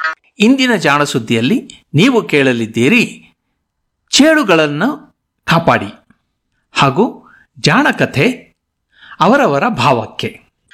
ಇಂದಿನ ಜಾಣ ಸುದ್ದಿಯಲ್ಲಿ ನೀವು ಕೇಳಲಿದ್ದೀರಿ ಚೇಳುಗಳನ್ನು ಕಾಪಾಡಿ ಹಾಗೂ ಜಾಣ ಕಥೆ ಅವರವರ ಭಾವಕ್ಕೆ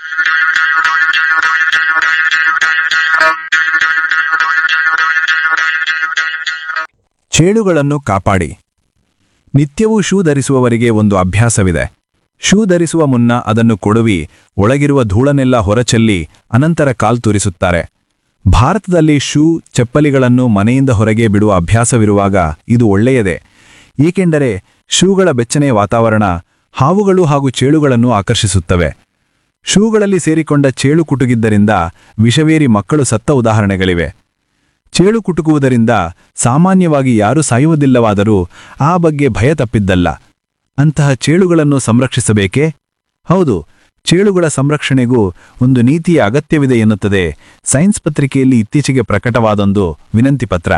ಚೇಳುಗಳನ್ನು ಕಾಪಾಡಿ ನಿತ್ಯವೂ ಶೂ ಧರಿಸುವವರಿಗೆ ಒಂದು ಅಭ್ಯಾಸವಿದೆ ಶೂ ಧರಿಸುವ ಮುನ್ನ ಅದನ್ನು ಕೊಡುವಿ ಒಳಗಿರುವ ಧೂಳನ್ನೆಲ್ಲ ಹೊರಚೆಲ್ಲಿ ಅನಂತರ ಕಾಲ್ ತುರಿಸುತ್ತಾರೆ ಭಾರತದಲ್ಲಿ ಶೂ ಚಪ್ಪಲಿಗಳನ್ನು ಮನೆಯಿಂದ ಹೊರಗೆ ಬಿಡುವ ಅಭ್ಯಾಸವಿರುವಾಗ ಇದು ಒಳ್ಳೆಯದೇ ಏಕೆಂದರೆ ಶೂಗಳ ಬೆಚ್ಚನೆಯ ವಾತಾವರಣ ಹಾವುಗಳು ಹಾಗೂ ಚೇಳುಗಳನ್ನು ಆಕರ್ಷಿಸುತ್ತವೆ ಶೂಗಳಲ್ಲಿ ಸೇರಿಕೊಂಡ ಚೇಳು ಕುಟುಗಿದ್ದರಿಂದ ವಿಷವೇರಿ ಮಕ್ಕಳು ಸತ್ತ ಉದಾಹರಣೆಗಳಿವೆ ಚೇಳು ಕುಟುಕುವುದರಿಂದ ಸಾಮಾನ್ಯವಾಗಿ ಯಾರೂ ಸಾಯುವುದಿಲ್ಲವಾದರೂ ಆ ಬಗ್ಗೆ ಭಯ ತಪ್ಪಿದ್ದಲ್ಲ ಅಂತಹ ಚೇಳುಗಳನ್ನು ಸಂರಕ್ಷಿಸಬೇಕೇ ಹೌದು ಚೇಳುಗಳ ಸಂರಕ್ಷಣೆಗೂ ಒಂದು ನೀತಿಯ ಅಗತ್ಯವಿದೆ ಎನ್ನುತ್ತದೆ ಸೈನ್ಸ್ ಪತ್ರಿಕೆಯಲ್ಲಿ ಇತ್ತೀಚೆಗೆ ಪ್ರಕಟವಾದೊಂದು ವಿನಂತಿ ಪತ್ರ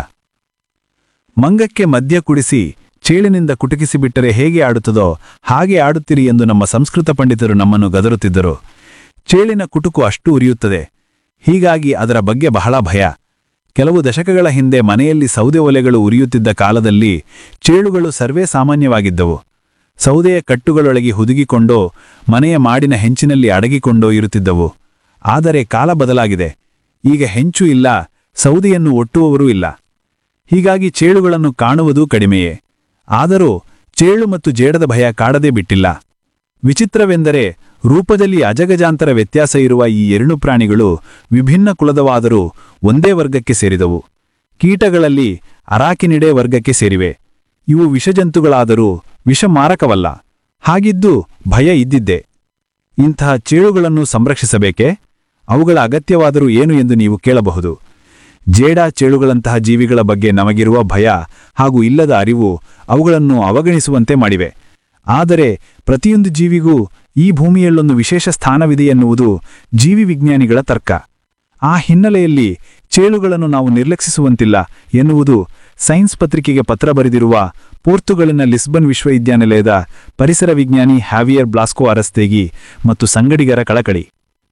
ಮಂಗಕ್ಕೆ ಮದ್ಯ ಕುಡಿಸಿ ಚೇಳಿನಿಂದ ಕುಟುಕಿಸಿಬಿಟ್ಟರೆ ಹೇಗೆ ಆಡುತ್ತದೋ ಹಾಗೆ ಆಡುತ್ತೀರಿ ಎಂದು ನಮ್ಮ ಸಂಸ್ಕೃತ ಪಂಡಿತರು ನಮ್ಮನ್ನು ಗದರುತ್ತಿದ್ದರು ಚೇಳಿನ ಕುಟುಕು ಅಷ್ಟು ಉರಿಯುತ್ತದೆ ಹೀಗಾಗಿ ಅದರ ಬಗ್ಗೆ ಬಹಳ ಭಯ ಕೆಲವು ದಶಕಗಳ ಹಿಂದೆ ಮನೆಯಲ್ಲಿ ಸೌದೆ ಒಲೆಗಳು ಉರಿಯುತ್ತಿದ್ದ ಕಾಲದಲ್ಲಿ ಚೇಳುಗಳು ಸರ್ವೇ ಸಾಮಾನ್ಯವಾಗಿದ್ದವು ಸೌದೆಯ ಕಟ್ಟುಗಳೊಳಗೆ ಹುದುಗಿಕೊಂಡೋ ಮನೆಯ ಮಾಡಿನ ಹೆಂಚಿನಲ್ಲಿ ಅಡಗಿಕೊಂಡೋ ಇರುತ್ತಿದ್ದವು ಆದರೆ ಕಾಲ ಬದಲಾಗಿದೆ ಈಗ ಹೆಂಚು ಇಲ್ಲ ಸೌದೆಯನ್ನು ಒಟ್ಟುವವರೂ ಇಲ್ಲ ಹೀಗಾಗಿ ಚೇಳುಗಳನ್ನು ಕಾಣುವುದೂ ಕಡಿಮೆಯೇ ಆದರೂ ಚೇಳು ಮತ್ತು ಜೇಡದ ಭಯ ಕಾಡದೇ ಬಿಟ್ಟಿಲ್ಲ ವಿಚಿತ್ರವೆಂದರೆ ರೂಪದಲ್ಲಿ ಅಜಗಜಾಂತರ ವ್ಯತ್ಯಾಸ ಇರುವ ಈ ಎರಡು ಪ್ರಾಣಿಗಳು ವಿಭಿನ್ನ ಕುಲದವಾದರೂ ಒಂದೇ ವರ್ಗಕ್ಕೆ ಸೇರಿದವು ಕೀಟಗಳಲ್ಲಿ ಅರಾಕಿನಿಡೆ ವರ್ಗಕ್ಕೆ ಸೇರಿವೆ ಇವು ವಿಷಜಂತುಗಳಾದರೂ ವಿಷಮಾರಕವಲ್ಲ ಹಾಗಿದ್ದು ಭಯ ಇದ್ದಿದ್ದೆ ಇಂತಹ ಚೇಳುಗಳನ್ನು ಸಂರಕ್ಷಿಸಬೇಕೇ ಅವುಗಳ ಅಗತ್ಯವಾದರೂ ಏನು ಎಂದು ನೀವು ಕೇಳಬಹುದು ಜೇಡ ಚೇಳುಗಳಂತಹ ಜೀವಿಗಳ ಬಗ್ಗೆ ನಮಗಿರುವ ಭಯ ಹಾಗೂ ಇಲ್ಲದ ಅರಿವು ಅವುಗಳನ್ನು ಅವಗಣಿಸುವಂತೆ ಮಾಡಿವೆ ಆದರೆ ಪ್ರತಿಯೊಂದು ಜೀವಿಗೂ ಈ ಭೂಮಿಯಲ್ಲೊಂದು ವಿಶೇಷ ಸ್ಥಾನವಿದೆ ಎನ್ನುವುದು ಜೀವಿ ವಿಜ್ಞಾನಿಗಳ ತರ್ಕ ಆ ಹಿನ್ನೆಲೆಯಲ್ಲಿ ಚೇಳುಗಳನ್ನು ನಾವು ನಿರ್ಲಕ್ಷಿಸುವಂತಿಲ್ಲ ಎನ್ನುವುದು ಸೈನ್ಸ್ ಪತ್ರಿಕೆಗೆ ಪತ್ರ ಬರೆದಿರುವ ಪೋರ್ತುಗಲಿನ ಲಿಸ್ಬನ್ ವಿಶ್ವವಿದ್ಯಾನಿಲಯದ ಪರಿಸರ ವಿಜ್ಞಾನಿ ಹ್ಯಾವಿಯರ್ ಬ್ಲಾಸ್ಕೋ ಅರಸ್ತೇಗಿ ಮತ್ತು ಸಂಗಡಿಗರ ಕಳಕಳಿ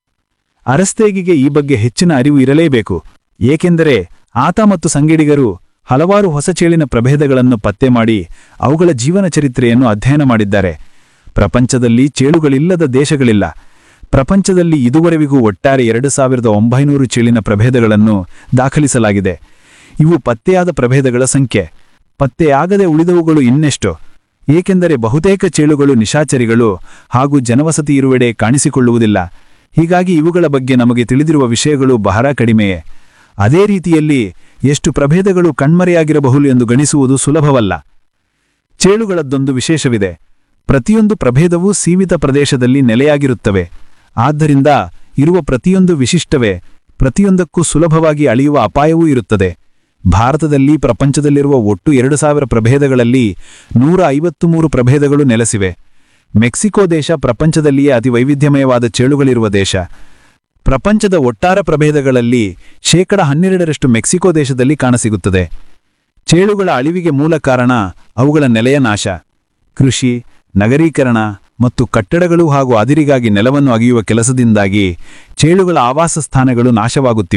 ಅರಸ್ತೇಗಿಗೆ ಈ ಬಗ್ಗೆ ಹೆಚ್ಚಿನ ಅರಿವು ಇರಲೇಬೇಕು ಏಕೆಂದರೆ ಆತ ಮತ್ತು ಸಂಗಡಿಗರು ಹಲವಾರು ಹೊಸ ಚೇಳಿನ ಪ್ರಭೇದಗಳನ್ನು ಪತ್ತೆ ಮಾಡಿ ಅವುಗಳ ಜೀವನ ಚರಿತ್ರೆಯನ್ನು ಅಧ್ಯಯನ ಮಾಡಿದ್ದಾರೆ ಪ್ರಪಂಚದಲ್ಲಿ ಚೇಳುಗಳಿಲ್ಲದ ದೇಶಗಳಿಲ್ಲ ಪ್ರಪಂಚದಲ್ಲಿ ಇದುವರೆವಿಗೂ ಒಟ್ಟಾರೆ ಎರಡು ಸಾವಿರದ ಒಂಬೈನೂರು ಚೇಳಿನ ಪ್ರಭೇದಗಳನ್ನು ದಾಖಲಿಸಲಾಗಿದೆ ಇವು ಪತ್ತೆಯಾದ ಪ್ರಭೇದಗಳ ಸಂಖ್ಯೆ ಪತ್ತೆಯಾಗದೆ ಉಳಿದವುಗಳು ಇನ್ನೆಷ್ಟು ಏಕೆಂದರೆ ಬಹುತೇಕ ಚೇಳುಗಳು ನಿಶಾಚರಿಗಳು ಹಾಗೂ ಜನವಸತಿ ಇರುವೆಡೆ ಕಾಣಿಸಿಕೊಳ್ಳುವುದಿಲ್ಲ ಹೀಗಾಗಿ ಇವುಗಳ ಬಗ್ಗೆ ನಮಗೆ ತಿಳಿದಿರುವ ವಿಷಯಗಳು ಬಹಳ ಕಡಿಮೆಯೇ ಅದೇ ರೀತಿಯಲ್ಲಿ ಎಷ್ಟು ಪ್ರಭೇದಗಳು ಕಣ್ಮರೆಯಾಗಿರಬಹುದು ಎಂದು ಗಣಿಸುವುದು ಸುಲಭವಲ್ಲ ಚೇಳುಗಳದ್ದೊಂದು ವಿಶೇಷವಿದೆ ಪ್ರತಿಯೊಂದು ಪ್ರಭೇದವೂ ಸೀಮಿತ ಪ್ರದೇಶದಲ್ಲಿ ನೆಲೆಯಾಗಿರುತ್ತವೆ ಆದ್ದರಿಂದ ಇರುವ ಪ್ರತಿಯೊಂದು ವಿಶಿಷ್ಟವೇ ಪ್ರತಿಯೊಂದಕ್ಕೂ ಸುಲಭವಾಗಿ ಅಳಿಯುವ ಅಪಾಯವೂ ಇರುತ್ತದೆ ಭಾರತದಲ್ಲಿ ಪ್ರಪಂಚದಲ್ಲಿರುವ ಒಟ್ಟು ಎರಡು ಸಾವಿರ ಪ್ರಭೇದಗಳಲ್ಲಿ ನೂರ ಐವತ್ಮೂರು ಪ್ರಭೇದಗಳು ನೆಲೆಸಿವೆ ಮೆಕ್ಸಿಕೋ ದೇಶ ಪ್ರಪಂಚದಲ್ಲಿಯೇ ಅತಿ ವೈವಿಧ್ಯಮಯವಾದ ಚೇಳುಗಳಿರುವ ದೇಶ ಪ್ರಪಂಚದ ಒಟ್ಟಾರೆ ಪ್ರಭೇದಗಳಲ್ಲಿ ಶೇಕಡ ಹನ್ನೆರಡರಷ್ಟು ಮೆಕ್ಸಿಕೋ ದೇಶದಲ್ಲಿ ಕಾಣಸಿಗುತ್ತದೆ ಚೇಳುಗಳ ಅಳಿವಿಗೆ ಮೂಲ ಕಾರಣ ಅವುಗಳ ನೆಲೆಯ ನಾಶ ಕೃಷಿ ನಗರೀಕರಣ ಮತ್ತು ಕಟ್ಟಡಗಳು ಹಾಗೂ ಅದಿರಿಗಾಗಿ ನೆಲವನ್ನು ಅಗೆಯುವ ಕೆಲಸದಿಂದಾಗಿ ಚೇಳುಗಳ ಆವಾಸ ಸ್ಥಾನಗಳು ನಾಶವಾಗುತ್ತಿವೆ